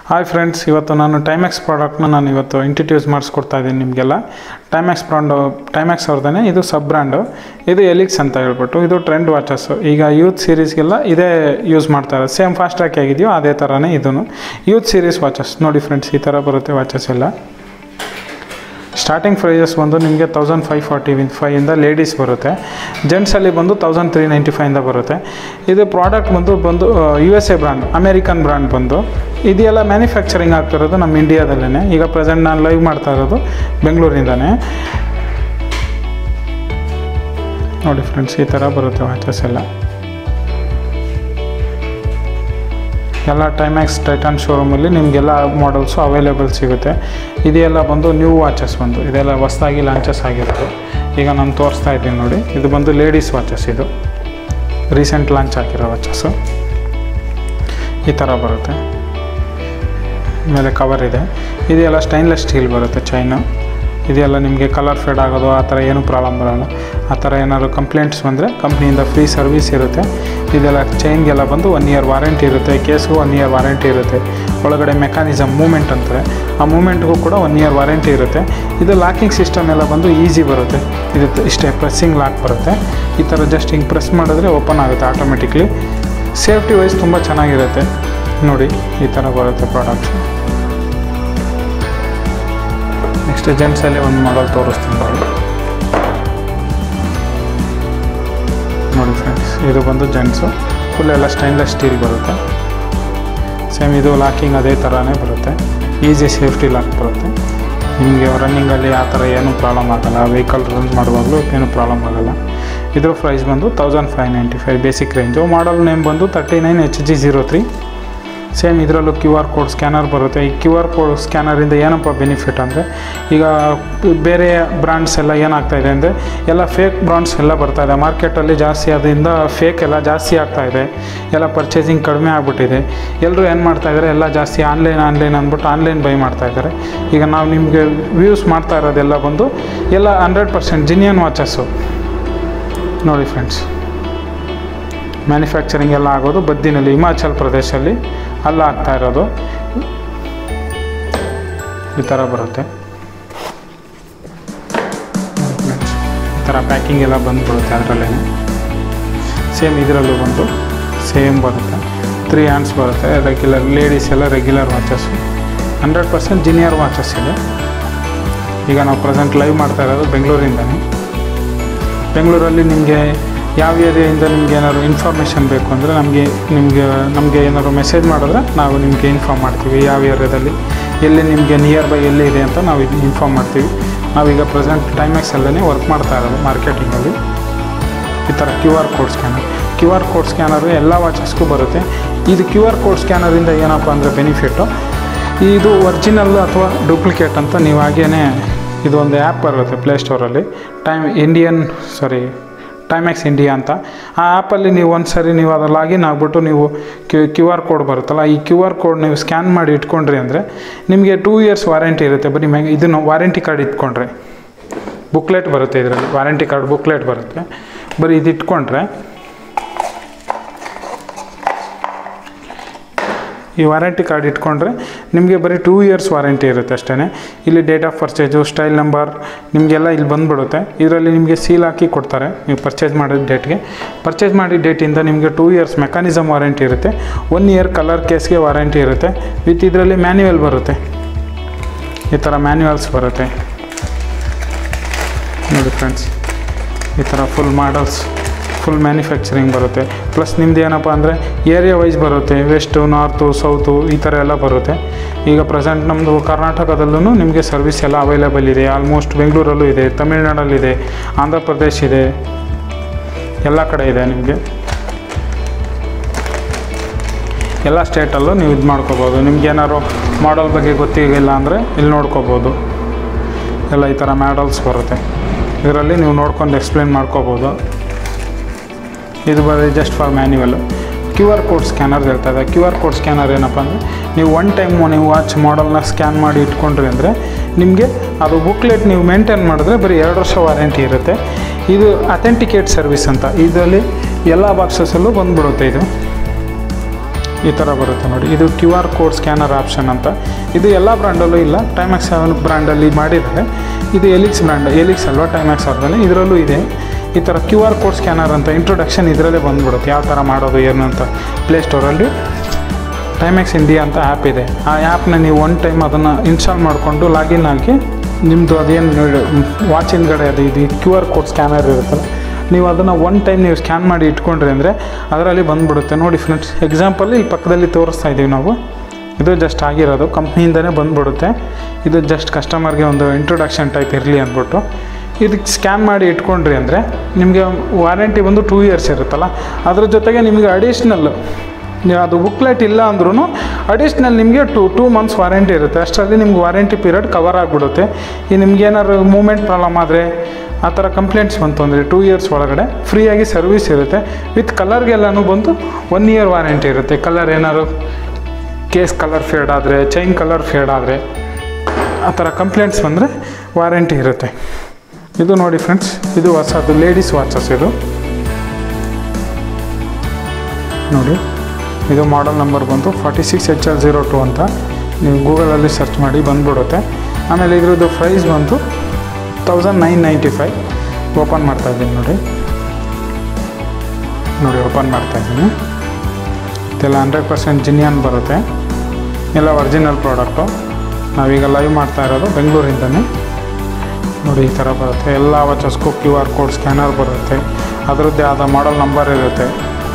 hi friends ಇವತ್ತು ನಾನು ಟೈಮ್ಯಾಕ್ಸ್ ಪ್ರಾಡಕ್ಟ್ನ ನಾನು ಇವತ್ತು ಇಂಟ್ರಡ್ಯೂಸ್ ಮಾಡಿಸ್ಕೊಡ್ತಾ ಇದ್ದೀನಿ ನಿಮಗೆಲ್ಲ ಟೈಮ್ಯಾಕ್ಸ್ ಬ್ರಾಂಡು ಟೈಮ್ಯಾಕ್ಸ್ ಅವ್ರದೇ ಇದು ಸಬ್ ಬ್ರ್ಯಾಂಡು ಇದು ಎಲಿಕ್ಸ್ ಅಂತ ಹೇಳ್ಬಿಟ್ಟು ಇದು ಟ್ರೆಂಡ್ ವಾಚಸ್ಸು ಈಗ ಯೂತ್ ಸೀರೀಸ್ಗೆಲ್ಲ ಇದೇ ಯೂಸ್ ಮಾಡ್ತಾರೆ ಸೇಮ್ ಫಾಸ್ಟ್ ಟ್ರ್ಯಾಕ್ ಹೇಗಿದೆಯೋ ಅದೇ ಥರನೇ ಇದೂ ಯೂತ್ ಸೀರೀಸ್ ವಾಚಸ್ ನೋಡಿ ಫ್ರೆಂಡ್ಸ್ ಈ ಥರ ಬರುತ್ತೆ ವಾಚಸ್ ಎಲ್ಲ ಸ್ಟಾರ್ಟಿಂಗ್ ಪ್ರೈಸಸ್ ಬಂದು ನಿಮಗೆ ತೌಸಂಡ್ ಫೈವ್ ಫಾರ್ಟಿ ಫೈಯಿಂದ ಲೇಡೀಸ್ ಬರುತ್ತೆ ಜೆಂಟ್ಸಲ್ಲಿ ಬಂದು ತೌಸಂಡ್ ತ್ರೀ ನೈಂಟಿ ಫೈಯಿಂದ ಬರುತ್ತೆ ಇದು ಪ್ರಾಡಕ್ಟ್ ಬಂದು ಬಂದು U S A brand American brand ಬಂದು ಇದೆಲ್ಲ ಮ್ಯಾನುಫ್ಯಾಕ್ಚರಿಂಗ್ ಆಗ್ತಿರೋದು ನಮ್ಮ ಇಂಡಿಯಾದಲ್ಲೇ ಈಗ ಪ್ರೆಸೆಂಟ್ ನಾನು ಲೈವ್ ಮಾಡ್ತಾ ಇರೋದು ಬೆಂಗಳೂರಿಂದನೇ ನೋಡಿ ಫ್ರೆಂಡ್ಸ್ ಈ ಥರ ಬರುತ್ತೆ ವಾಚಸ್ ಎಲ್ಲ ಎಲ್ಲ ಟೈಮ್ಯಾಕ್ಸ್ ಟೈಟಾನ್ ಶೋರೂಮಲ್ಲಿ ನಿಮಗೆಲ್ಲ ಮಾಡಲ್ಸು ಅವೈಲೇಬಲ್ ಸಿಗುತ್ತೆ ಇದೆಲ್ಲ ಬಂದು ನ್ಯೂ ವಾಚಸ್ ಬಂದು ಇದೆಲ್ಲ ಹೊಸ್ದಾಗಿ ಲಾಂಚಸ್ ಆಗಿರೋದು ಈಗ ನಾನು ತೋರಿಸ್ತಾ ಇದ್ದೀನಿ ನೋಡಿ ಇದು ಬಂದು ಲೇಡೀಸ್ ವಾಚಸ್ ಇದು ರೀಸೆಂಟ್ ಲಾಂಚ್ ಆಗಿರೋ ವಾಚಸ್ಸು ಈ ಥರ ಬರುತ್ತೆ ಮೇಲೆ ಕವರ್ ಇದೆ ಇದೆಲ್ಲ ಸ್ಟೈನ್ಲೆಸ್ ಸ್ಟೀಲ್ ಬರುತ್ತೆ ಚೈನು ಇದೆಲ್ಲ ನಿಮಗೆ ಕಲರ್ ಫೇಡ್ ಆಗೋದು ಆ ಥರ ಏನೂ ಪ್ರಾಬ್ಲಮ್ ಬರೋಲ್ಲ ಆ ಥರ ಏನಾದ್ರು ಕಂಪ್ಲೇಂಟ್ಸ್ ಬಂದರೆ ಕಂಪ್ನಿಯಿಂದ ಫ್ರೀ ಸರ್ವಿಸ್ ಇರುತ್ತೆ ಇದೆಲ್ಲ ಚೈನ್ಗೆಲ್ಲ ಬಂದು ಒನ್ ಇಯರ್ ವಾರಂಟಿ ಇರುತ್ತೆ ಕೇಸ್ಗೂ ಒನ್ ಇಯರ್ ವಾರಂಟಿ ಇರುತ್ತೆ ಒಳಗಡೆ ಮೆಕ್ಯಾನಿಸಮ್ ಮೂಮೆಂಟ್ ಅಂತಾರೆ ಆ ಮೂಮೆಂಟ್ಗೂ ಕೂಡ ಒನ್ ಇಯರ್ ವಾರಂಟಿ ಇರುತ್ತೆ ಇದು ಲಾಕಿಂಗ್ ಸಿಸ್ಟಮ್ ಎಲ್ಲ ಬಂದು ಈಸಿ ಬರುತ್ತೆ ಇದು ಇಷ್ಟೇ ಪ್ರೆಸ್ಸಿಂಗ್ ಲಾಕ್ ಬರುತ್ತೆ ಈ ಥರ ಜಸ್ಟ್ ಹಿಂಗೆ ಪ್ರೆಸ್ ಮಾಡಿದ್ರೆ ಓಪನ್ ಆಗುತ್ತೆ ಆಟೋಮೆಟಿಕ್ಲಿ ಸೇಫ್ಟಿ ವೈಸ್ ತುಂಬ ಚೆನ್ನಾಗಿರುತ್ತೆ ನೋಡಿ ಈ ಥರ ಬರುತ್ತೆ ಪ್ರಾಡಕ್ಟ್ಸ್ ನೆಕ್ಸ್ಟ್ ಜೆಂಟ್ಸಲ್ಲಿ ಒಂದು ಮಾಡಲ್ ತೋರಿಸ್ತೀನಿ ನೋಡಿ ನೋಡಿ ಫ್ರೆಂಡ್ಸ್ ಇದು ಬಂದು ಜೆಂಟ್ಸು ಫುಲ್ ಎಲ್ಲ ಸ್ಟೈನ್ಲೆಸ್ ಸ್ಟೀಲ್ ಬರುತ್ತೆ ಸೇಮ್ ಇದು ಲಾಕಿಂಗ್ ಅದೇ ಥರನೇ ಬರುತ್ತೆ ಈಸಿ ಸೇಫ್ಟಿ ಲಾಕ್ ಬರುತ್ತೆ ನಿಮಗೆ ರನ್ನಿಂಗಲ್ಲಿ ಆ ಥರ ಏನೂ ಪ್ರಾಬ್ಲಮ್ ಆಗಲ್ಲ ವೆಹಿಕಲ್ ರನ್ ಮಾಡುವಾಗಲೂ ಏನೂ ಪ್ರಾಬ್ಲಮ್ ಆಗಲ್ಲ ಇದ್ರ ಪ್ರೈಸ್ ಬಂದು thousand five ninety five basic range model name ಬಂದು thirty nine H G zero three same ಇದರಲ್ಲೂ ಕ್ಯೂ ಆರ್ ಕೋಡ್ ಸ್ಕ್ಯಾನರ್ ಬರುತ್ತೆ ಈ ಕ್ಯೂ ಆರ್ ಕೋಡ್ ಸ್ಕ್ಯಾನರಿಂದ ಏನಪ್ಪ ಬೆನಿಫಿಟ್ ಅಂದರೆ ಈಗ ಬೇರೆ ಬ್ರ್ಯಾಂಡ್ಸ್ ಎಲ್ಲ ಏನಾಗ್ತಾ ಇದೆ ಅಂದರೆ ಎಲ್ಲ ಫೇಕ್ ಬ್ರಾಂಡ್ಸ್ ಎಲ್ಲ ಬರ್ತಾ ಇದೆ ಮಾರ್ಕೆಟಲ್ಲಿ ಜಾಸ್ತಿ ಅದರಿಂದ ಫೇಕ್ ಎಲ್ಲ ಜಾಸ್ತಿ ಆಗ್ತಾ ಇದೆ ಎಲ್ಲ ಪರ್ಚೇಸಿಂಗ್ ಕಡಿಮೆ ಆಗಿಬಿಟ್ಟಿದೆ ಎಲ್ಲರೂ ಏನು ಮಾಡ್ತಾ ಇದ್ದಾರೆ ಎಲ್ಲ ಜಾಸ್ತಿ ಆನ್ಲೈನ್ ಆನ್ಲೈನ್ ಅಂದ್ಬಿಟ್ಟು ಆನ್ಲೈನ್ ಬೈ ಮಾಡ್ತಾ ಇದ್ದಾರೆ ಈಗ ನಾವು ನಿಮಗೆ ವ್ಯೂಸ್ ಮಾಡ್ತಾ ಇರೋದೆಲ್ಲ ಬಂದು ಎಲ್ಲ ಹಂಡ್ರೆಡ್ ಪರ್ಸೆಂಟ್ ಜಿನಿಯನ್ ವಾಚಸ್ಸು ನೋಡಿ ಫ್ರೆಂಡ್ಸ್ ಮ್ಯಾನುಫ್ಯಾಕ್ಚರಿಂಗ್ ಎಲ್ಲ ಆಗೋದು ಬದ್ದಿನಲ್ಲಿ ಹಿಮಾಚಲ್ ಪ್ರದೇಶಲ್ಲಿ ಅಲ್ಲ ಆಗ್ತಾ ಇರೋದು ಈ ಥರ ಬರುತ್ತೆ ಈ ಥರ ಪ್ಯಾಕಿಂಗ್ ಎಲ್ಲ ಬಂದುಬಿಡುತ್ತೆ ಅದರಲ್ಲೇ ಸೇಮ್ ಇದರಲ್ಲೂ ಬಂದು ಸೇಮ್ ಬರುತ್ತೆ ತ್ರೀ ಹ್ಯಾಂಡ್ಸ್ ಬರುತ್ತೆ ರೆಗ್ಯುಲರ್ ಲೇಡೀಸ್ ಎಲ್ಲ regular watches hundred percent genuine watches ಇದೆ ಈಗ ನಾವು ಪ್ರೆಸೆಂಟ್ ಲೈವ್ ಮಾಡ್ತಾ ಇರೋದು ಬೆಂಗಳೂರಿಂದನೇ ಬೆಂಗಳೂರಲ್ಲಿ ನಿಮಗೆ ಯಾವ ಏರಿಯಾಯಿಂದ ನಿಮ್ಗೆ ಏನಾದ್ರು ಇನ್ಫಾರ್ಮೇಷನ್ ಬೇಕು ಅಂದರೆ ನಮಗೆ ನಿಮಗೆ ನಮಗೆ ಏನಾದ್ರು ಮೆಸೇಜ್ ಮಾಡಿದ್ರೆ ನಾವು ನಿಮಗೆ ಇನ್ಫಾರ್ಮ್ ಮಾಡ್ತೀವಿ ಯಾವ ಏರಿಯಾದಲ್ಲಿ ಎಲ್ಲಿ ನಿಮಗೆ ನಿಯರ್ ಬೈ ಎಲ್ಲಿ ಇದೆ ಅಂತ ನಾವು ಇದು ಇನ್ಫಾರ್ಮ್ ಮಾಡ್ತೀವಿ ನಾವೀಗ ಪ್ರೆಸೆಂಟ್ ಟೈಮ್ಯಾಕ್ಸಲ್ಲೇ ವರ್ಕ್ ಮಾಡ್ತಾ ಇರೋದು ಮಾರ್ಕೆಟಿಂಗಲ್ಲಿ ಈ ಥರ Q R code scanner Q R code scanner ಎಲ್ಲ ವಾಚಸ್ಗೂ ಬರುತ್ತೆ ಇದು ಕ್ಯೂ ಆರ್ ಕೋಡ್ ಸ್ಕ್ಯಾನರಿಂದ ಏನಪ್ಪ ಅಂದರೆ ಬೆನಿಫಿಟ್ಟು ಇದು ಒರಿಜಿನಲ್ ಅಥವಾ ಡೂಪ್ಲಿಕೇಟ್ ಅಂತ ನೀವು ಹಾಗೇ ಇದು ಒಂದು ಆ್ಯಪ್ ಬರುತ್ತೆ ಪ್ಲೇಸ್ಟೋರಲ್ಲಿ time Indian sorry Timex India ಅಂತ ಆ ಆ್ಯಪಲ್ಲಿ ನೀವು ಒಂದು ಸರಿ ನೀವು ಅದ್ರ ಲಾಗಿನ್ ಆಗಿಬಿಟ್ಟು ನೀವು ಕ್ಯೂ ಕ್ಯೂ ಆರ್ ಕೋಡ್ ಬರುತ್ತಲ್ಲ ಈ ಕ್ಯೂ ಆರ್ ಕೋಡ್ ನೀವು ಸ್ಕ್ಯಾನ್ ಮಾಡಿ ಇಟ್ಕೊಂಡ್ರಿ ಅಂದರೆ ನಿಮಗೆ ಟೂ ಇಯರ್ಸ್ ವಾರಂಟಿ ಇರುತ್ತೆ ಬರೀ ಮ್ಯಾಗ ಇದನ್ನು ವಾರಂಟಿ ಕಾರ್ಡ್ ಇಟ್ಕೊಂಡ್ರೆ ಬುಕ್ಲೆಟ್ ಬರುತ್ತೆ ಇದರಲ್ಲಿ ವಾರಂಟಿ ಕಾರ್ಡ್ ಬುಕ್ಲೆಟ್ ಬರುತ್ತೆ ಬರೀ ಇದು ಇಟ್ಕೊಂಡ್ರೆ ಈ ವಾರಂಟಿ ಕಾರ್ಡ್ ಇಟ್ಕೊಂಡ್ರೆ ನಿಮಗೆ ಬರೀ ಟೂ ಇಯರ್ಸ್ ವಾರಂಟಿ ಇರುತ್ತೆ ಅಷ್ಟೇ ಇಲ್ಲಿ date of purchase style number ನಿಮಗೆಲ್ಲ ಇಲ್ಲಿ ಬಂದುಬಿಡುತ್ತೆ ಇದರಲ್ಲಿ ನಿಮಗೆ ಸೀಲ್ ಹಾಕಿ ಕೊಡ್ತಾರೆ ನೀವು ಪರ್ಚೇಸ್ ಮಾಡಿದ ಡೇಟ್ಗೆ ಪರ್ಚೇಸ್ ಮಾಡಿದ ಡೇಟಿಂದ ನಿಮಗೆ ಟೂ ಇಯರ್ಸ್ ಮೆಕ್ಯಾನಿಸಮ್ ವಾರಂಟಿ ಇರುತ್ತೆ ಒನ್ ಇಯರ್ ಕಲರ್ ಕೇಸ್ಗೆ ವಾರಂಟಿ ಇರುತ್ತೆ ವಿತ್ ಇದರಲ್ಲಿ ಮ್ಯಾನ್ಯುವಲ್ ಬರುತ್ತೆ ಈ ಥರ ಮ್ಯಾನ್ಯುವಲ್ಸ್ ಬರುತ್ತೆ ನೋಡಿ ಫ್ರೆಂಡ್ಸ್ ಈ ಥರ ಫುಲ್ ಮಾಡಲ್ಸ್ ಫುಲ್ ಮ್ಯಾನುಫ್ಯಾಕ್ಚರಿಂಗ್ ಬರುತ್ತೆ ಪ್ಲಸ್ ನಿಮ್ದು ಏನಪ್ಪ ಅಂದರೆ ಏರಿಯಾ ವೈಸ್ ಬರುತ್ತೆ ವೆಸ್ಟು ನಾರ್ತು ಸೌತು ಈ ಥರ ಎಲ್ಲ ಬರುತ್ತೆ ಈಗ ಪ್ರೆಸೆಂಟ್ ನಮ್ಮದು ಕರ್ನಾಟಕದಲ್ಲೂ ನಿಮಗೆ ಸರ್ವಿಸ್ ಎಲ್ಲ ಅವೈಲೇಬಲ್ ಇದೆ ಆಲ್ಮೋಸ್ಟ್ ಬೆಂಗಳೂರಲ್ಲೂ ಇದೆ ತಮಿಳ್ನಾಡಲ್ಲಿದೆ ಆಂಧ್ರ ಪ್ರದೇಶ್ ಇದೆ ಎಲ್ಲ ಕಡೆ ಇದೆ ನಿಮಗೆ ಎಲ್ಲ ಸ್ಟೇಟಲ್ಲೂ ನೀವು ಇದು ಮಾಡ್ಕೋಬೋದು ನಿಮ್ಗೆ ಏನಾದ್ರು ಮಾಡಲ್ ಬಗ್ಗೆ ಗೊತ್ತಿಲ್ಲ ಅಂದರೆ ಇಲ್ಲಿ ನೋಡ್ಕೋಬೋದು ಎಲ್ಲ ಈ ಥರ ಮಾಡಲ್ಸ್ ಬರುತ್ತೆ ಇದರಲ್ಲಿ ನೀವು ನೋಡ್ಕೊಂಡು ಎಕ್ಸ್ಪ್ಲೇನ್ ಮಾಡ್ಕೋಬೋದು ಇದು ಬರೀ just for manual Q R code scanner ಹೇಳ್ತಾ ಇದೆ ಕ್ಯೂ ಆರ್ ಕೋಡ್ ಸ್ಕ್ಯಾನರ್ ಏನಪ್ಪ ಅಂದರೆ ನೀವು ಒನ್ ಟೈಮು ನೀವು ವಾಚ್ ಮಾಡಲ್ನ ಸ್ಕ್ಯಾನ್ ಮಾಡಿ ಇಟ್ಕೊಂಡ್ರಿ ಅಂದರೆ ನಿಮಗೆ ಅದು ಬುಕ್ಲೆಟ್ ನೀವು ಮೇಂಟೈನ್ ಮಾಡಿದ್ರೆ ಬರೀ ಎರಡು ವರ್ಷ ವಾರಂಟಿ ಇರುತ್ತೆ ಇದು ಅಥೆಂಟಿಕೇಟ್ ಸರ್ವಿಸ್ ಅಂತ ಇದರಲ್ಲಿ ಎಲ್ಲ ಬಾಕ್ಸಸಲ್ಲೂ ಬಂದ್ಬಿಡುತ್ತೆ ಇದು ಈ ಥರ ಬರುತ್ತೆ ನೋಡಿ ಇದು Q R code scanner option ಅಂತ ಇದು ಎಲ್ಲ ಬ್ರ್ಯಾಂಡಲ್ಲೂ ಇಲ್ಲ ಟೈಮ್ಯಾಕ್ಸ್ ಸೆವೆನ್ ಬ್ರ್ಯಾಂಡಲ್ಲಿ ಮಾಡಿದ್ದಾರೆ ಇದು ಎಲಿಕ್ಸ್ ಬ್ರ್ಯಾಂಡ್ ಎಲಿಕ್ಸ್ ಅಲ್ವಾ ಟೈಮ್ಯಾಕ್ಸ್ ಅವ್ರದ್ದಲ್ಲಿ ಇದರಲ್ಲೂ ಇದೆ ಈ ಥರ ಕ್ಯೂ ಆರ್ ಕೋಡ್ ಸ್ಕ್ಯಾನರ್ ಅಂತ ಇಂಟ್ರೊಡಕ್ಷನ್ ಇದರಲ್ಲೇ ಬಂದ್ಬಿಡುತ್ತೆ ಯಾವ ಥರ ಮಾಡೋದು ಏನು ಅಂತ ಪ್ಲೇಸ್ಟೋರಲ್ಲಿ ಟೈಮ್ಯಾಕ್ಸ್ ಇಂಡಿಯಾ ಅಂತ ಆ್ಯಪ್ ಇದೆ ಆ ಆ್ಯಪ್ನ ನೀವು ಒನ್ ಟೈಮ್ ಅದನ್ನು ಇನ್ಸ್ಟಾಲ್ ಮಾಡಿಕೊಂಡು ಲಾಗಿನ್ ಆಗಿ ನಿಮ್ಮದು ಅದೇನು ವಾಚ್ ಹಿಂದ್ಗಡೆ ಅದು ಇದು ಕ್ಯೂ ಆರ್ ಕೋಡ್ ಸ್ಕ್ಯಾನರ್ ಇರುತ್ತಲ್ಲ ನೀವು ಅದನ್ನು ಒನ್ ಟೈಮ್ ನೀವು ಸ್ಕ್ಯಾನ್ ಮಾಡಿ ಇಟ್ಕೊಂಡ್ರಿ ಅಂದರೆ ಅದರಲ್ಲಿ ಬಂದ್ಬಿಡುತ್ತೆ ನೋಡಿ ಫ್ರೆಂಡ್ಸ್ ಎಕ್ಸಾಂಪಲ್ ಇಲ್ಲಿ ಪಕ್ಕದಲ್ಲಿ ತೋರಿಸ್ತಾ ಇದ್ದೀವಿ ನಾವು ಇದು ಜಸ್ಟ್ ಆಗಿರೋದು ಕಂಪ್ನಿಯಿಂದನೇ ಬಂದ್ಬಿಡುತ್ತೆ ಇದು ಜಸ್ಟ್ ಕಸ್ಟಮರ್ಗೆ ಒಂದು ಇಂಟ್ರೊಡಕ್ಷನ್ ಟೈಪ್ ಇರಲಿ ಅಂದ್ಬಿಟ್ಟು ಇದಕ್ಕೆ ಸ್ಕ್ಯಾನ್ ಮಾಡಿ ಇಟ್ಕೊಂಡ್ರಿ ಅಂದರೆ ನಿಮಗೆ ವಾರಂಟಿ ಬಂದು ಟೂ ಇಯರ್ಸ್ ಇರುತ್ತಲ್ಲ ಅದ್ರ ಜೊತೆಗೆ ನಿಮಗೆ ಅಡಿಷ್ನಲ್ ನೀವು ಅದು ಬುಕ್ಲೆಟ್ ಇಲ್ಲ ಅಂದ್ರೂ ಅಡಿಷ್ನಲ್ ನಿಮಗೆ ಟು ಟೂ ಮಂತ್ಸ್ ವಾರಂಟಿ ಇರುತ್ತೆ ಅಷ್ಟರಲ್ಲಿ ನಿಮ್ಗೆ ವಾರಂಟಿ ಪೀರಿಯಡ್ ಕವರ್ ಆಗಿಬಿಡುತ್ತೆ ಈ ನಿಮ್ಗೆ ಏನಾದ್ರು ಮೂಮೆಂಟ್ ಪ್ರಾಬ್ಲಮ್ ಆದರೆ ಆ ಥರ ಕಂಪ್ಲೇಂಟ್ಸ್ ಬಂತು ಅಂದರೆ ಟೂ ಇಯರ್ಸ್ ಒಳಗಡೆ ಫ್ರೀಯಾಗಿ ಸರ್ವಿಸ್ ಇರುತ್ತೆ ವಿತ್ ಕಲರ್ಗೆಲ್ಲನೂ ಬಂದು ಒನ್ ಇಯರ್ ವಾರಂಟಿ ಇರುತ್ತೆ ಕಲರ್ ಏನಾದ್ರು ಕೇಸ್ ಕಲರ್ ಫೇಡ್ ಆದರೆ ಚೈನ್ ಕಲರ್ ಫೇಡ್ ಆದರೆ ಆ ಥರ ಕಂಪ್ಲೇಂಟ್ಸ್ ಬಂದರೆ ವಾರಂಟಿ ಇರುತ್ತೆ ಇದು ನೋಡಿ ಫ್ರೆಂಡ್ಸ್ ಇದು ಹೊಸದು ಲೇಡೀಸ್ ವಾಚಸ್ ಇದು ನೋಡಿ ಇದು ಮಾಡಲ್ ನಂಬರ್ ಬಂದು forty six H L zero two ಅಂತ ನೀವು ಗೂಗಲಲ್ಲಿ ಸರ್ಚ್ ಮಾಡಿ ಬಂದ್ಬಿಡುತ್ತೆ ಆಮೇಲೆ ಇದ್ರದ್ದು ಪ್ರೈಸ್ ಬಂದು thousand nine ninety five open ಮಾಡ್ತಾ ಇದ್ದೀನಿ ನೋಡಿ ನೋಡಿ ಓಪನ್ ಮಾಡ್ತಾ ಇದ್ದೀನಿ ಇದೆಲ್ಲ ಹಂಡ್ರೆಡ್ ಪರ್ಸೆಂಟ್ ಜಿನಿಯನ್ ಬರುತ್ತೆ ಎಲ್ಲ ಒರಿಜಿನಲ್ ಪ್ರಾಡಕ್ಟು ನಾವೀಗ ಲೈವ್ ಮಾಡ್ತಾ ಇರೋದು ಬೆಂಗಳೂರಿಂದನೇ ನೋಡಿ ಈ ಥರ ಬರುತ್ತೆ ಎಲ್ಲ ವಾಚಸ್ಗೂ ಕ್ಯೂ ಆರ್ ಕೋಡ್ ಸ್ಕ್ಯಾನರ್ ಬರುತ್ತೆ ಅದರದ್ದೇ ಆದ ಮಾಡಲ್ ನಂಬರ್ ಇರುತ್ತೆ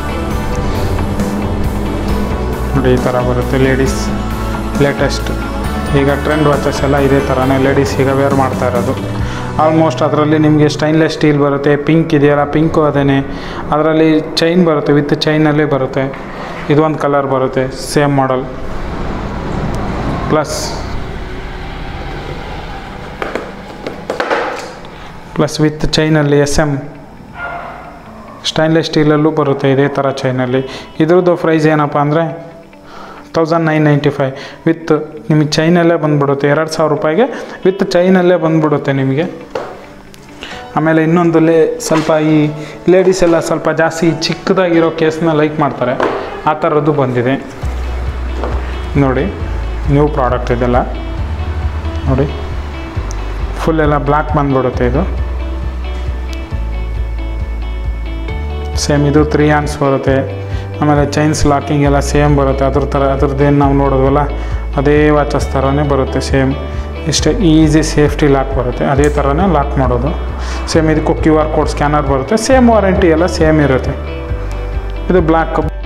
ನೋಡಿ ಈ ಥರ ಬರುತ್ತೆ ಲೇಡೀಸ್ ಲೇಟೆಸ್ಟ್ ಈಗ ಟ್ರೆಂಡ್ ವಾಚಸ್ ಎಲ್ಲ ಇದೇ ಥರನೇ ಲೇಡೀಸ್ ಈಗ ವೇರ್ ಮಾಡ್ತಾ ಇರೋದು ಆಲ್ಮೋಸ್ಟ್ ಅದರಲ್ಲಿ ನಿಮಗೆ ಸ್ಟೈನ್ಲೆಸ್ ಸ್ಟೀಲ್ ಬರುತ್ತೆ ಪಿಂಕ್ ಇದೆಯಲ್ಲ ಪಿಂಕು ಅದೇ ಅದರಲ್ಲಿ ಚೈನ್ ಬರುತ್ತೆ ವಿತ್ ಚೈನಲ್ಲೇ ಬರುತ್ತೆ ಇದೊಂದು ಕಲರ್ ಬರುತ್ತೆ same model plus plus with ಚೈನಲ್ಲಿ ಎಸ್ ಎಮ್ ಸ್ಟೈನ್ಲೆಸ್ ಸ್ಟೀಲಲ್ಲೂ ಬರುತ್ತೆ ಇದೇ ಥರ ಚೈನಲ್ಲಿ ಇದ್ರದ್ದು ಪ್ರೈಸ್ ಏನಪ್ಪ ಅಂದರೆ thousand nine ninety five with ನಿಮಗೆ ಚೈನಲ್ಲೇ ಬಂದ್ಬಿಡುತ್ತೆ ಎರಡು ಸಾವಿರ ರೂಪಾಯಿಗೆ ವಿತ್ ಚೈನಲ್ಲೇ ಬಂದ್ಬಿಡುತ್ತೆ ನಿಮಗೆ ಆಮೇಲೆ ಇನ್ನೊಂದು ಲೇ ಸ್ವಲ್ಪ ಈ ಲೇಡೀಸ್ ಎಲ್ಲ ಸ್ವಲ್ಪ ಜಾಸ್ತಿ ಚಿಕ್ಕದಾಗಿರೋ ಕೇಸ್ನ ಲೈಕ್ ಮಾಡ್ತಾರೆ ಆ ಥರದ್ದು ಬಂದಿದೆ ನೋಡಿ ನ್ಯೂ ಪ್ರಾಡಕ್ಟ್ ಇದೆಲ್ಲ ನೋಡಿ ಫುಲ್ ಎಲ್ಲ ಬ್ಲ್ಯಾಕ್ ಬಂದ್ಬಿಡುತ್ತೆ ಇದು ಸೇಮ್ ಇದು ತ್ರೀ ಹ್ಯಾಂಡ್ಸ್ ಬರುತ್ತೆ ಆಮೇಲೆ ಚೈನ್ಸ್ ಲಾಕಿಂಗ್ ಎಲ್ಲ ಸೇಮ್ ಬರುತ್ತೆ ಅದ್ರ ಥರ ಅದ್ರದ್ದೇನು ನಾವು ನೋಡೋದಲ್ಲ ಅದೇ ವಾಚಸ್ ಥರನೇ ಬರುತ್ತೆ ಸೇಮ್ ಇಷ್ಟೇ ಈಸಿ ಸೇಫ್ಟಿ ಲಾಕ್ ಬರುತ್ತೆ ಅದೇ ಥರನೇ ಲಾಕ್ ಮಾಡೋದು ಸೇಮ್ ಇದಕ್ಕೂ ಕ್ಯೂ ಆರ್ ಕೋಡ್ ಸ್ಕ್ಯಾನರ್ ಬರುತ್ತೆ ಸೇಮ್ ವಾರಂಟಿ ಎಲ್ಲ ಸೇಮ್ ಇರುತ್ತೆ ಇದು ಬ್ಲ್ಯಾಕ್